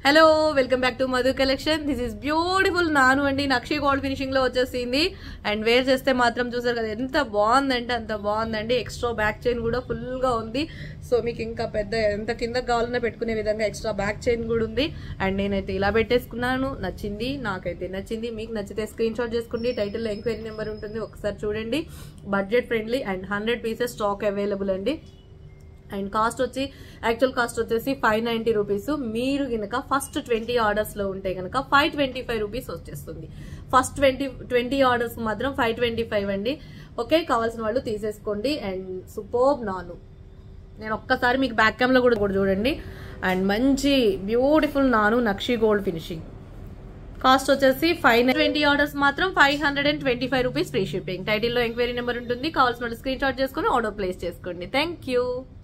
hello welcome back to Madhu collection this is beautiful నాను అండి నక్షి gold finishing లో వచ్చేసింది అండ్ వేర్ చేస్తే మాత్రం చూసారు కదా ఎంత బాగుందంటే అంత బాగుందండి ఎక్స్ట్రా బ్యాక్ చైన్ కూడా ఫుల్ గా ఉంది సో మీకు ఇంకా పెద్ద ఎంత కింద కావాలన్నా పెట్టుకునే విధంగా ఎక్స్ట్రా బ్యాక్ చైన్ కూడా ఉంది అండ్ నేనైతే ఇలా పెట్టేసుకున్నాను నచ్చింది నాకైతే నచ్చింది మీకు నచ్చితే స్క్రీన్ షాట్ చేసుకోండి టైటిల్లో ఎంక్వైరీ నెంబర్ ఉంటుంది ఒకసారి చూడండి budget friendly and hundred pieces stock available అండి అండ్ కాస్ట్ వచ్చి యాక్చువల్ కాస్ట్ వచ్చేసి ఫైవ్ నైంటీ రూపీస్ మీరు కనుక ఫస్ట్ ట్వంటీ ఆర్డర్స్లో ఉంటే కనుక ఫైవ్ ట్వంటీ ఫైవ్ రూపీస్ వచ్చేస్తుంది ఫస్ట్ ట్వంటీ ట్వంటీ ఆర్డర్స్ మాత్రం ఫైవ్ ట్వంటీ ఫైవ్ అండి ఓకే కావాల్సిన వాళ్ళు తీసేసుకోండి అండ్ సూపర్బ్ నాను నేను ఒక్కసారి మీకు బ్యాక్ క్యామ్లో కూడా కూడా చూడండి అండ్ మంచి బ్యూటిఫుల్ నాను నక్షి గోల్డ్ ఫినిషింగ్ కాస్ట్ వచ్చేసి ఫైవ్ ట్వంటీ ఆర్డర్స్ మాత్రం five hundred and twenty five rupees free shipping టైటిల్లో ఎంక్వైరీ నెంబర్ ఉంటుంది కావాల్సిన వాళ్ళు స్క్రీన్ షాట్ చేసుకుని ఆర్డర్ ప్లేస్ చేసుకోండి థ్యాంక్ యూ